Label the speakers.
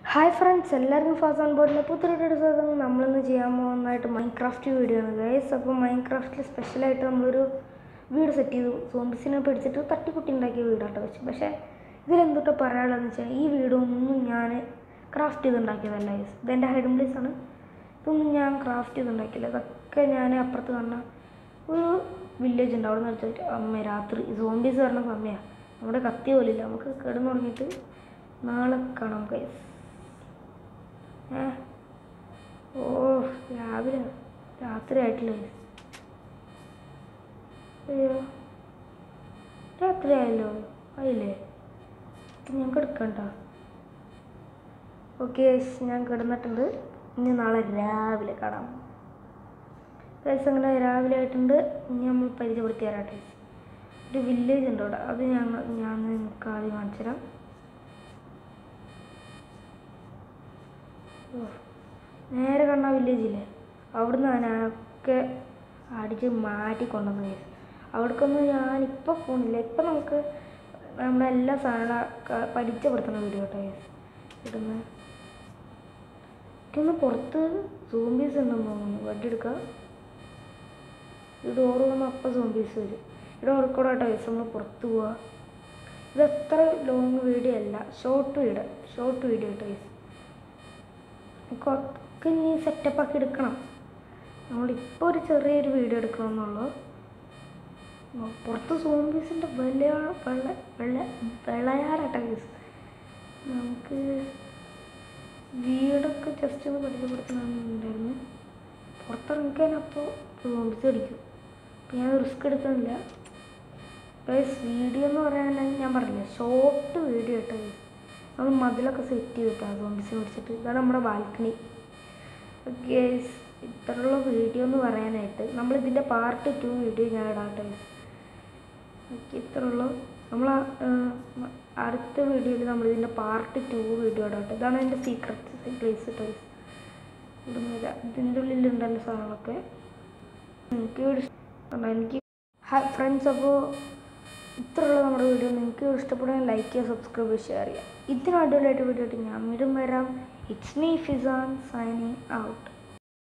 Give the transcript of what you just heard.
Speaker 1: Hi friends എല്ലാവർക്കും fast on ബോർഡിലെ പുതിയൊരു ദിവസം നമ്മളിന്ന് ചെയ്യാൻ പോകുന്നതായിട്ട് മൈൻക്രാഫ്റ്റ് വീഡിയോ ആണ് ഗൈസ് അപ്പോൾ മൈൻക്രാഫ്റ്റിൽ സ്പെഷ്യലായിട്ട് നമ്മളൊരു വീട് സെറ്റ് ചെയ്തു സോംബിസിനെ പിടിച്ചിട്ട് തട്ടിക്കുട്ടി ഉണ്ടാക്കിയ വീടാട്ടോ വെച്ച് പക്ഷേ ഇതിലെന്തൊക്കെ പറയാനുള്ളതെന്ന് വെച്ചാൽ ഈ വീടൊന്നും ഞാൻ ക്രാഫ്റ്റ് ചെയ്തുണ്ടാക്കിയതല്ല ഗൈസ് ഇതെൻ്റെ ഹൈഡൻ പ്ലേസ് ആണ് ഇതൊന്നും ഞാൻ ക്രാഫ്റ്റ് ചെയ്തുണ്ടാക്കിയില്ല ഇതൊക്കെ ഞാൻ അപ്പുറത്ത് കാണുന്ന ഒരു വില്ലേജ് ഉണ്ട് അവിടെ നിന്ന് വെച്ചിട്ട് അമ്മ രാത്രി സോംബീസ് വരണ സമയമാണ് നമ്മുടെ കത്തി പോലില്ല നമുക്ക് കിടന്നു തുടങ്ങിയിട്ട് നാളെ കാണാം ഗൈസ് ഏ ഓ രാവിലെ രാത്രി ആയിട്ടില്ല guys. അയ്യോ രാത്രി ആയല്ലോ ആയില്ലേ ഇത് ഞാൻ കിടക്കണ്ട ഓക്കെ ഞാൻ കിടന്നിട്ടുണ്ട് ഇനി നാളെ രാവിലെ കാണാം ഗൈസ് അങ്ങനെ രാവിലെ ആയിട്ടുണ്ട് ഇനി നമ്മൾ പരിചയപ്പെടുത്തി തരാം guys. ഒരു വില്ലേജ് ഉണ്ട് അവിടെ അത് ഞങ്ങൾ ഞാൻ നിങ്ങൾക്ക് ആദ്യം കാണിച്ചു തരാം ഓ, നേരെ കണ്ട വില്ലേജ് ഇല്ലേ അവിടുന്ന് ഞാനൊക്കെ അടിച്ച് മാറ്റി കൊണ്ടുവന്നു guys. അവിടേക്കൊന്നും ഞാനിപ്പോൾ പോകുന്നില്ല ഇപ്പം നമുക്ക് നമ്മുടെ എല്ലാ സാധനങ്ങളും പരിചയപ്പെടുത്തുന്ന വീഡിയോ കേട്ടോ guys. ഇവിടുന്ന് എനിക്കൊന്ന് പുറത്ത് സോംബീസ് ഉണ്ടെന്ന് തോന്നുന്നു വെടിയെടുക്കുക ഈ ഡോറ് വന്ന് അപ്പം സോംബീസ് വരും ഈ ഡോറിൽ കൂടെ കേട്ടോ guys നമ്മൾ പുറത്ത് പോവുക ഇത് അത്ര ലോങ് വീഡിയോ അല്ല ഷോർട്ട് വീഡിയോ ഷോർട്ട് വീഡിയോ കേട്ടോ guys. ഒക്കെ ഇനി സെറ്റപ്പ് ആക്കി എടുക്കണം നമ്മളിപ്പോൾ ഒരു ചെറിയൊരു വീഡിയോ എടുക്കണമെന്നുള്ളൂ ഉം, പുറത്ത് സോംബീസിൻ്റെ വെള്ള വെള്ള വെള്ള വിളയാടട്ടെ കേസ് നമുക്ക് വീടൊക്കെ ജസ്റ്റ് ഒന്ന് പരിചയപ്പെടുത്തണമെന്നുണ്ടായിരുന്നു പുറത്തിറങ്ങിക്കാൻ അപ്പോൾ സോംബീസ് അടിക്കും അപ്പം ഞാൻ റിസ്ക് എടുക്കുന്നില്ല ഗൈസ് വീഡിയോ എന്ന് പറയാനാണെങ്കിൽ ഞാൻ പറഞ്ഞില്ല ഷോർട്ട് വീഡിയോ കേട്ടോ guys. നമ്മൾ മതിലൊക്കെ സെറ്റ് ചെയ്തിട്ടാണ് സോംബീസിനെ പിടിച്ചിട്ട് ഇതാണ് നമ്മുടെ ബാൽക്കണി ഗേസ് ഇത്രയുള്ള വീഡിയോ എന്ന് പറയാനായിട്ട് നമ്മൾ ഇതിൻ്റെ പാർട്ട് ടു വീഡിയോ ഞാൻ ഇടാട്ടെ ഓക്കെ ഇത്രയുള്ള നമ്മൾ അടുത്ത വീഡിയോയിൽ നമ്മൾ ഇതിൻ്റെ പാർട്ട് ടു വീഡിയോ ഇടാട്ടെ ഇതാണ് എൻ്റെ സീക്രട്ട് പ്ലേസ് ടൈസ് ഇടുന്നില്ല ഇതിൻ്റെ ഉള്ളിലുണ്ടല്ലോ സാധനങ്ങളൊക്കെ എനിക്ക് വീട് ഇഷ്ടം- എനിക്ക് ഹായ് ഫ്രണ്ട്സ് അപ്പോൾ ഇത്രയുള്ള നമ്മുടെ വീഡിയോ നിങ്ങൾക്ക് ഇഷ്ടപ്പെടുകയും ലൈക്ക് ചെയ്യുക സബ്സ്ക്രൈബ് ചെയ്യുക ഷെയർ ചെയ്യുക ഇതിന് അടിപൊളിയായിട്ട് വീഡിയോ ആയിട്ട് ഞാൻ വീണ്ടും വരാം it's me Fizan signing out